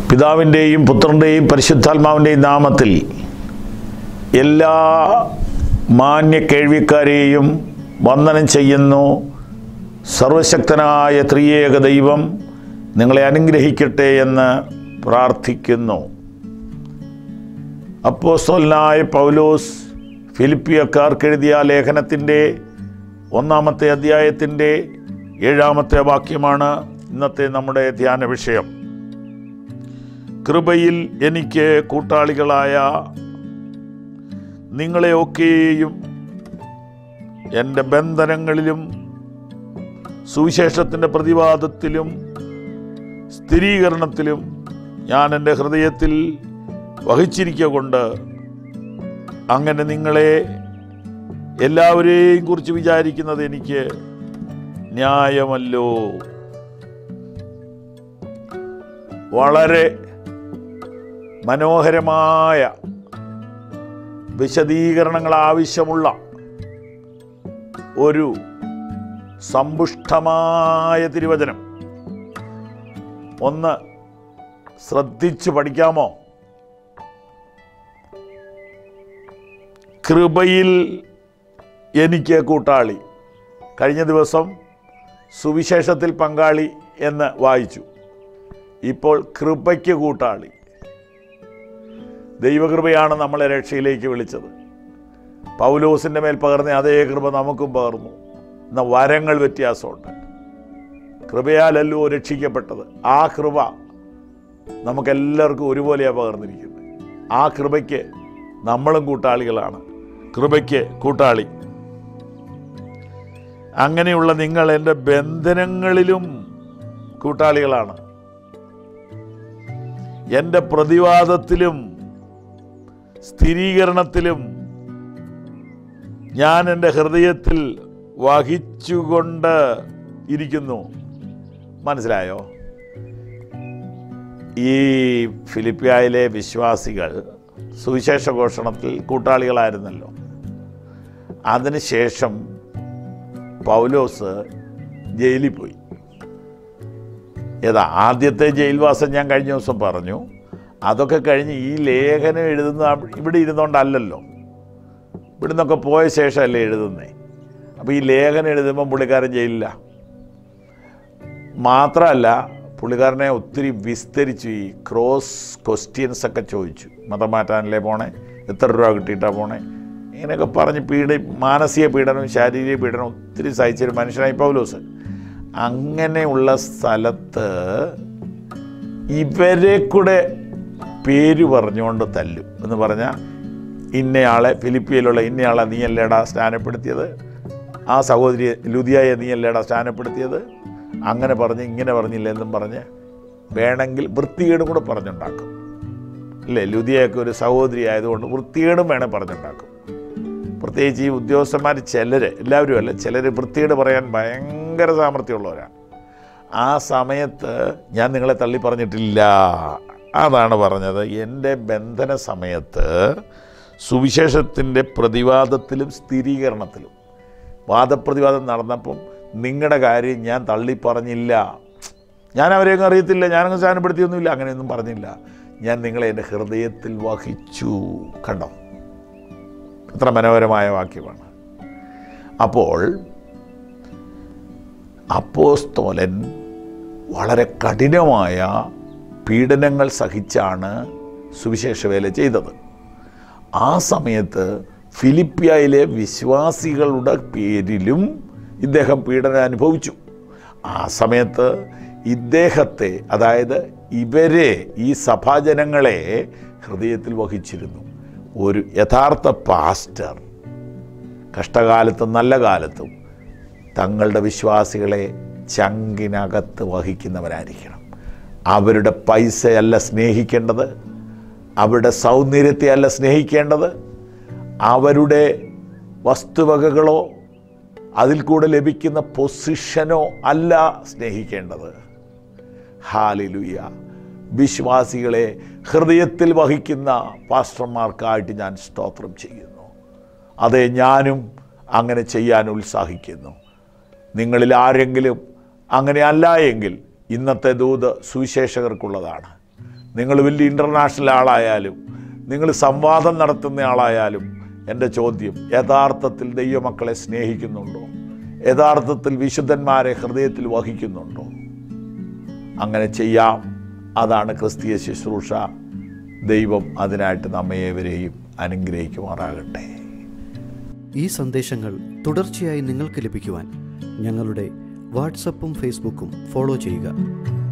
പിതാവിൻ്റെയും പുത്രൻ്റെയും പരിശുദ്ധാത്മാവിൻ്റെയും നാമത്തിൽ എല്ലാ മാന്യ കേൾവിക്കാരെയും വന്ദനം ചെയ്യുന്നു സർവശക്തനായ ത്രിയേക ദൈവം നിങ്ങളെ അനുഗ്രഹിക്കട്ടെ എന്ന് പ്രാർത്ഥിക്കുന്നു അപ്പോസ്തലനായ പൗലോസ് ഫിലിപ്പിയക്കാർക്ക് എഴുതിയ ലേഖനത്തിൻ്റെ ഒന്നാമത്തെ അധ്യായത്തിൻ്റെ ഏഴാമത്തെ വാക്യമാണ് ഇന്നത്തെ നമ്മുടെ ധ്യാന വിഷയം കൃപയിൽ എനിക്ക് കൂട്ടാളികളായ നിങ്ങളെയൊക്കെയും എൻ്റെ ബന്ധനങ്ങളിലും സുവിശേഷത്തിൻ്റെ പ്രതിവാദത്തിലും സ്ഥിരീകരണത്തിലും ഞാൻ എൻ്റെ ഹൃദയത്തിൽ വഹിച്ചിരിക്കുക കൊണ്ട് അങ്ങനെ നിങ്ങളെ എല്ലാവരെയും കുറിച്ച് വിചാരിക്കുന്നത് എനിക്ക് ന്യായമല്ലോ വളരെ മനോഹരമായ വിശദീകരണങ്ങൾ ആവശ്യമുള്ള ഒരു സമ്പുഷ്ടമായ തിരുവചനം ഒന്ന് ശ്രദ്ധിച്ച് പഠിക്കാമോ കൃപയിൽ എനിക്ക് കൂട്ടാളി കഴിഞ്ഞ ദിവസം സുവിശേഷത്തിൽ പങ്കാളി എന്ന് വായിച്ചു ഇപ്പോൾ കൃപയ്ക്ക് കൂട്ടാളി ദൈവകൃപയാണ് നമ്മളെ രക്ഷയിലേക്ക് വിളിച്ചത് പൗലോസിൻ്റെ മേൽ പകർന്ന അതേ കൃപ നമുക്കും പകർന്നു എന്ന വരങ്ങൾ വ്യത്യാസമുണ്ട് കൃപയാലല്ലോ രക്ഷിക്കപ്പെട്ടത് ആ കൃപ നമുക്കെല്ലാവർക്കും ഒരുപോലെയാണ് പകർന്നിരിക്കുന്നത് ആ കൃപയ്ക്ക് നമ്മളും കൂട്ടാളികളാണ് കൃപയ്ക്ക് കൂട്ടാളി അങ്ങനെയുള്ള നിങ്ങൾ എൻ്റെ ബന്ധനങ്ങളിലും കൂട്ടാളികളാണ് എൻ്റെ പ്രതിവാദത്തിലും സ്ഥിരീകരണത്തിലും ഞാൻ എൻ്റെ ഹൃദയത്തിൽ വഹിച്ചുകൊണ്ട് ഇരിക്കുന്നു മനസ്സിലായോ ഈ ഫിലിപ്പിയായിലെ വിശ്വാസികൾ സുവിശേഷ ഘോഷണത്തിൽ കൂട്ടാളികളായിരുന്നല്ലോ അതിനുശേഷം പൗലോസ് ജയിലിൽ പോയി ഏതാ ആദ്യത്തെ ജയിൽവാസം ഞാൻ കഴിഞ്ഞ ദിവസം പറഞ്ഞു അതൊക്കെ കഴിഞ്ഞ് ഈ ലേഖനം എഴുതുന്ന ഇവിടെ ഇരുന്നുകൊണ്ടല്ലല്ലോ ഇവിടെ നിന്നൊക്കെ പോയ ശേഷമല്ലേ എഴുതുന്നേ അപ്പോൾ ഈ ലേഖനം എഴുതുമ്പോൾ പുള്ളിക്കാരൻ ജയിലില്ല മാത്രമല്ല പുള്ളിക്കാരനെ ഒത്തിരി വിസ്തരിച്ചു ഈ ക്രോസ് ക്വസ്റ്റ്യൻസ് ഒക്കെ ചോദിച്ചു മതം മാറ്റാനല്ലേ പോണേ എത്ര രൂപ കിട്ടിയിട്ടാണ് പോണേ ഇങ്ങനെയൊക്കെ പറഞ്ഞ് പീഡ മാനസിക പീഡനവും ശാരീരിക പീഡനവും ഒത്തിരി സഹിച്ചൊരു മനുഷ്യനായി പൗലോസ് അങ്ങനെയുള്ള സ്ഥലത്ത് ഇവരെ കൂടെ പേര് പറഞ്ഞുകൊണ്ട് തല്ലും എന്ന് പറഞ്ഞാൽ ഇന്നയാളെ ഫിലിപ്പിയയിലുള്ള ഇന്നയാളെ നീയല്ലേടാ സ്ഥാനപ്പെടുത്തിയത് ആ സഹോദരി ലുതിയായെ നീയല്ലേടാ സ്ഥാനപ്പെടുത്തിയത് അങ്ങനെ പറഞ്ഞ് ഇങ്ങനെ പറഞ്ഞില്ല എന്നും പറഞ്ഞ് വേണമെങ്കിൽ വൃത്തികേടും കൂടെ പറഞ്ഞുണ്ടാക്കും അല്ലേ ലുതിയൊക്കെ ഒരു സഹോദരി ആയതുകൊണ്ട് വൃത്തികേടും വേണേൽ പറഞ്ഞുണ്ടാക്കും പ്രത്യേകിച്ച് ഈ ഉദ്യോഗസ്ഥന്മാർ ചിലർ എല്ലാവരും അല്ല ചിലർ വൃത്തികേട് പറയാൻ ഭയങ്കര സാമർഥ്യമുള്ളവരാണ് ആ സമയത്ത് ഞാൻ നിങ്ങളെ തള്ളി പറഞ്ഞിട്ടില്ല അതാണ് പറഞ്ഞത് എൻ്റെ ബന്ധന സമയത്ത് സുവിശേഷത്തിൻ്റെ പ്രതിവാദത്തിലും സ്ഥിരീകരണത്തിലും വാദപ്രതിവാദം നടന്നപ്പം നിങ്ങളുടെ കാര്യം ഞാൻ തള്ളി പറഞ്ഞില്ല ഞാൻ അവരെയൊന്നും അറിയത്തില്ല ഞാനങ്ങ് സ്ഥാനപ്പെടുത്തിയൊന്നുമില്ല അങ്ങനെയൊന്നും പറഞ്ഞില്ല ഞാൻ നിങ്ങളെ എൻ്റെ ഹൃദയത്തിൽ വഹിച്ചു കണ്ടോ എത്ര മനോഹരമായ വാക്യമാണ് അപ്പോൾ അപ്പോസ്തോലൻ വളരെ കഠിനമായ പീഡനങ്ങൾ സഹിച്ചാണ് സുവിശേഷ വേല ചെയ്തത് ആ സമയത്ത് ഫിലിപ്പിയയിലെ വിശ്വാസികളുടെ പേരിലും ഇദ്ദേഹം പീഡനം അനുഭവിച്ചു ആ സമയത്ത് ഇദ്ദേഹത്തെ അതായത് ഇവരെ ഈ സഭാജനങ്ങളെ ഹൃദയത്തിൽ വഹിച്ചിരുന്നു ഒരു യഥാർത്ഥ പാസ്റ്റർ കഷ്ടകാലത്തും നല്ല കാലത്തും തങ്ങളുടെ വിശ്വാസികളെ ചങ്കിനകത്ത് വഹിക്കുന്നവരായിരിക്കണം അവരുടെ പൈസയല്ല സ്നേഹിക്കേണ്ടത് അവരുടെ സൗന്ദര്യത്തെ അല്ല സ്നേഹിക്കേണ്ടത് അവരുടെ വസ്തുവകകളോ അതിൽ കൂടെ ലഭിക്കുന്ന പൊസിഷനോ അല്ല സ്നേഹിക്കേണ്ടത് ഹാലിലുയ വിശ്വാസികളെ ഹൃദയത്തിൽ വഹിക്കുന്ന പാസ്റ്റർമാർക്കായിട്ട് ഞാൻ സ്തോത്രം ചെയ്യുന്നു അതെ ഞാനും അങ്ങനെ ചെയ്യാൻ ഉത്സാഹിക്കുന്നു നിങ്ങളിൽ ആരെങ്കിലും അങ്ങനെ അല്ല എങ്കിൽ ഇന്നത്തെ ദൂത് സുവിശേഷകർക്കുള്ളതാണ് നിങ്ങൾ വലിയ ഇൻ്റർനാഷണൽ ആളായാലും നിങ്ങൾ സംവാദം നടത്തുന്ന ആളായാലും എൻ്റെ ചോദ്യം യഥാർത്ഥത്തിൽ ദൈവമക്കളെ സ്നേഹിക്കുന്നുണ്ടോ യഥാർത്ഥത്തിൽ വിശുദ്ധന്മാരെ ഹൃദയത്തിൽ വഹിക്കുന്നുണ്ടോ അങ്ങനെ ചെയ്യാം അതാണ് ക്രിസ്തീയ ശുശ്രൂഷ ദൈവം അതിനായിട്ട് നമ്മയേവരെയും അനുഗ്രഹിക്കുമാറാകട്ടെ ഈ സന്ദേശങ്ങൾ തുടർച്ചയായി നിങ്ങൾക്ക് ലഭിക്കുവാൻ ഞങ്ങളുടെ വാട്സപ്പും ഫേസ്ബുക്കും ഫോളോ ചെയ്യുക